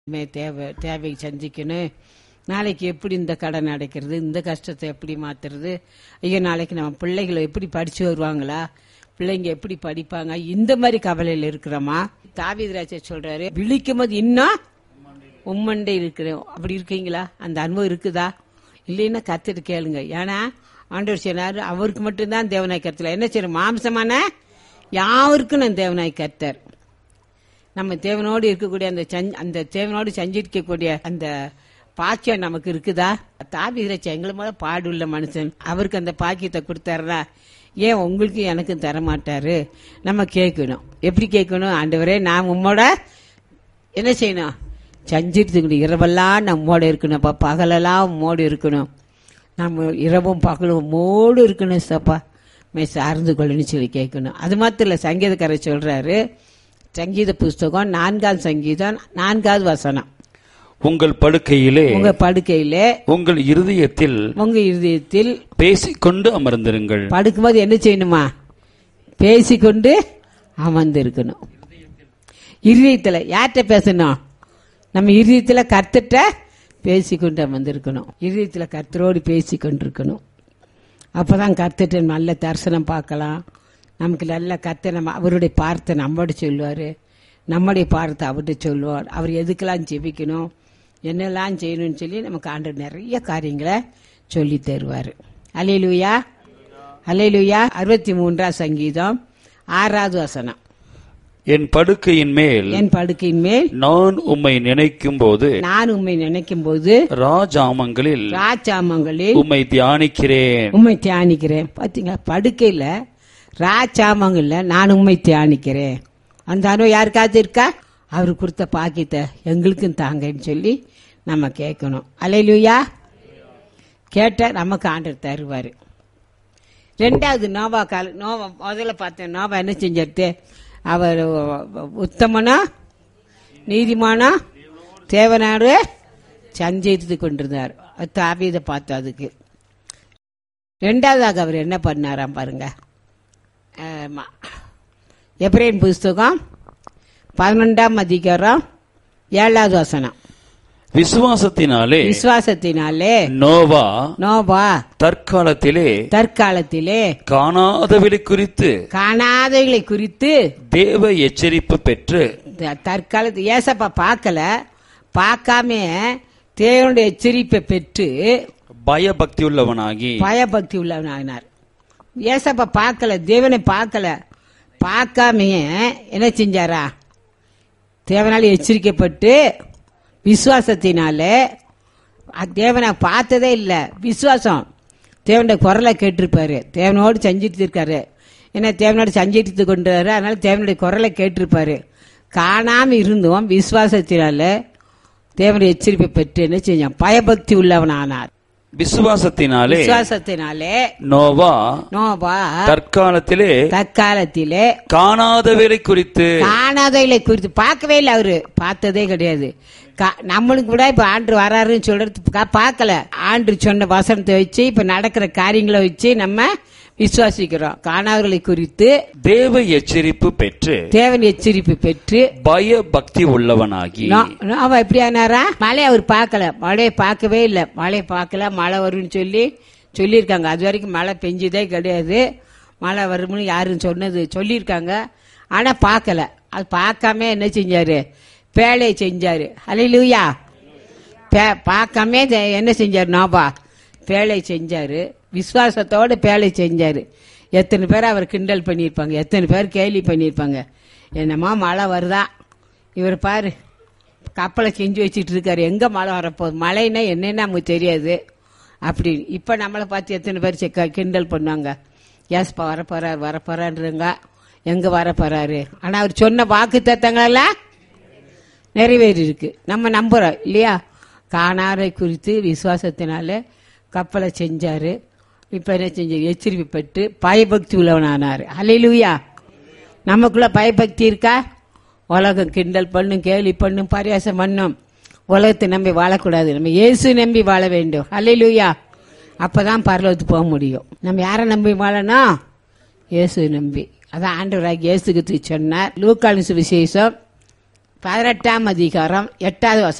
மே தேவை தேவை சந்திக்கணும் நாளைக்கு எப்படி இந்த கடன் அடைக்கிறது இந்த கஷ்டத்தை எப்படி மாத்துறது ஐயோ நாளைக்கு நம்ம பிள்ளைகளை எப்படி படிச்சு வருவாங்களா பிள்ளைங்க எப்படி படிப்பாங்க இந்த மாதிரி கவலையில் இருக்கிறோமா தாவிதராஜ சொல்றாரு விழிக்கும் போது இன்னும் உம்மண்டை இருக்கிறோம் அப்படி இருக்கீங்களா அந்த அனுபவம் இருக்குதா இல்லைன்னா கத்துட்டு கேளுங்க ஏன்னா ஆண்டவர் சொன்னாரு அவருக்கு மட்டும்தான் தேவனாய் கருத்தல என்ன செய்யணும் மாம்சமான யாருக்கும் நான் தேவனாய் கர்த்தர் நம்ம தேவனோடு இருக்கக்கூடிய அந்த சஞ்- அந்த தேவனோடு சஞ்சிருக்கக்கூடிய அந்த பாக்கியம் நமக்கு இருக்குதா தாவிரச்ச எங்களை மேல பாடுள்ள மனுஷன் அவருக்கு அந்த பாக்கியத்தை கொடுத்தாருனா ஏன் உங்களுக்கு எனக்கும் தர மாட்டாரு நம்ம கேட்கணும் எப்படி கேட்கணும் ஆண்டவரே நான் உம்மோட என்ன செய்யணும் சஞ்சிருத்துக்கணும் இரவெல்லாம் நம்மோட இருக்கணும்ப்பா பகலெல்லாம் உம்மோடு இருக்கணும் நம்ம இரவும் பகலும் உம்மோடு இருக்கணும் சப்பா மே சார்ந்து கொள்ளணும்னு சொல்லி கேட்கணும் அது மாத்திரம் இல்லை சங்கீதக்காரர் சொல்றாரு சங்கீத புஸ்தகம் நான்காவது சங்கீதம் நான்காவது வசனம் உங்கள் படுக்கையிலே உங்க படுக்கையிலே உங்கள் இருதயத்தில் உங்க இருதயத்தில் பேசிக்கொண்டு அமர்ந்திருங்கள் படுக்கும்போது என்ன செய்யணுமா பேசிக்கொண்டு அமர்ந்திருக்கணும் இருதயத்துல யார்கிட்ட பேசணும் நம்ம இருதயத்துல கர்த்தட்ட பேசிக்கொண்டு அமர்ந்திருக்கணும் இருதயத்துல கர்த்தரோடு பேசிக்கொண்டு இருக்கணும் அப்பதான் கர்த்தட்ட நல்ல தரிசனம் பார்க்கலாம் நமக்கு நல்ல கர்த்தர் நம்ம அவருடைய பார்த்தை நம்மோட சொல்லுவாரு நம்முடைய பார்த்தை அவர்கிட்ட சொல்லுவார் அவர் எதுக்கெல்லாம் ஜெபிக்கணும் என்னெல்லாம் செய்யணும்னு சொல்லி நமக்கு ஆண்டு நிறைய காரியங்களை சொல்லி தருவார் அலையிலுயா அலையிலுயா அறுபத்தி மூன்றாம் சங்கீதம் ஆறாவது வசனம் என் படுக்கையின் மேல் என் படுக்கையின் மேல் நான் உம்மை நினைக்கும் போது நான் உம்மை நினைக்கும் போது ராஜாமங்களில் ராஜாமங்களில் உம்மை தியானிக்கிறேன் உம்மை தியானிக்கிறேன் பாத்தீங்களா படுக்கையில ராஜாமங்கள்ல நான் உண்மை தியானிக்கிறேன் அந்த அனுபவம் யாருக்காவது இருக்கா அவர் கொடுத்த பாக்கியத்தை எங்களுக்கும் தாங்கன்னு சொல்லி நம்ம கேட்கணும் அலையிலுயா கேட்ட நமக்கு ஆண்டர் தருவார் ரெண்டாவது நோவா கால நோவா முதல்ல பார்த்தேன் நோவா என்ன செஞ்சிருத்து அவர் உத்தமனா நீதிமானா தேவனாடு சஞ்சரித்து கொண்டிருந்தார் தாபீதை பார்த்து அதுக்கு ரெண்டாவதாக அவர் என்ன பண்ணாராம் பாருங்க ஆமா. எப்ரேன் புஸ்தகம் பதினொன்றாம் அதிகாரம் ஏழாவது வசனம் விசுவாசத்தினாலே விசுவாசத்தினாலே நோவா நோபா தற்காலத்திலே தற்காலத்திலே காணாதவளை குறித்து காணாதவைகளை குறித்து தேவ எச்சரிப்பு பெற்று த- தற்காலத்து ஏசப்பா பார்க்கல பார்க்காம தேவனுடைய எச்சரிப்பை பெற்று பயபக்தி உள்ளவனாகி பயபக்தி உள்ளவனாகினார் ஏசப்பா பார்க்கல தேவனை பார்க்கல பார்க்காமையே என்ன செஞ்சாரா தேவனால எச்சரிக்கப்பட்டு விசுவாசத்தினால அ- தேவனை பார்த்ததே இல்லை விசுவாசம் தேவனுடைய குரலை கேட்டிருப்பாரு தேவனோடு செஞ்சுட்டு இருக்காரு ஏன்னா தேவனோடு செஞ்சுட்டு கொண்டாரு அதனால தேவனுடைய குரலை கேட்டிருப்பாரு காணாம இருந்தும் விசுவாசத்தினால தேவனுடைய எச்சரிப்பை பெற்று என்ன செஞ்சான் பயபக்தி உள்ளவனானார் விசுவாசத்தினாலே விசுவாசத்தினாலே நோவா நோபா தற்காலத்திலே தற்காலத்திலே காணாதவரை குறித்து காணாதவைகளை குறித்து பார்க்கவே இல்லை அவரு பார்த்ததே கிடையாது கா- நம்மளுக்கு கூட இப்ப ஆண்டு வராருன்னு சொல்றது கா- பார்க்கல ஆண்டு சொன்ன வசனத்தை வச்சு இப்ப நடக்கிற காரியங்களை வச்சு நம்ம விசுவாசிக்கிறோம் காணாதவர்களை குறித்து தேவ எச்சரிப்பு பெற்று தேவன் எச்சரிப்பு பெற்று பயபக்தி உள்ளவனாகி நோ- நோ- அவன் எப்படி ஆனாரா மழை அவர் பார்க்கல மழையை பார்க்கவே இல்லை மழையை பார்க்கல மழை வரும்னு சொல்லி சொல்லியிருக்காங்க அது வரைக்கும் மழை பெஞ்சதே கிடையாது மழை வரும்னு யாரும் சொன்னது சொல்லியிருக்காங்க ஆனா பார்க்கல அது பார்க்காம என்ன செஞ்சாரு பேழையை செஞ்சாரு அலையிலூயா பே- பார்க்காம இத என்ன செஞ்சாரு நோபா பேழை செஞ்சாரு விசுவாசத்தோட பேழை செஞ்சாரு எத்தனை பேர் அவர் கிண்டல் பண்ணியிருப்பாங்க எத்தனை பேர் கேலி பண்ணியிருப்பாங்க என்னம்மா மழை வருதா இவர் பாரு கப்பலை செஞ்சு வச்சுட்டு இருக்காரு எங்க மழை வரப்போகுது மழைன்னா என்னன்னு நமக்கு தெரியாது அப்படி இப்ப நம்மளை பார்த்து எத்தனை பேர் செக்க- கிண்டல் பண்ணுவாங்க ஏஸ்பா வரப்போறாரு வரப்போறாருங்க எங்க வரப்போறாரு ஆனா அவர் சொன்ன வாக்கு தத்தங்களெல்லாம் நிறைவேறி இருக்கு நம்ம நம்புறோம் இல்லையா காணாரை குறித்து விசுவாசத்தினால கப்பலை செஞ்சாரு இப்ப என்ன செஞ்சாரு எச்சரிப்பு பெற்று பயபக்தி உள்ளவனானாரு அலையிலுயா நமக்குள்ள பயபக்தி இருக்கா உலகம் கிண்டல் பண்ணும் கேலி பண்ணும் பரியாசம் பண்ணும் உலகத்தை நம்பி வாழக்கூடாது நம்ம இயேசு நம்பி வாழ வேண்டும் அலையிலுயா அப்பதான் பரலோகத்துக்கு போக முடியும் நம்ம யாரை நம்பி வாழணும் இயேசு நம்பி அதான் ஆண்டவராக இயேசுக்கு சொன்னார் லூக்காலின் சுவிசேஷம் பதினெட்டாம் அதிகாரம் எட்டாவது வசனம்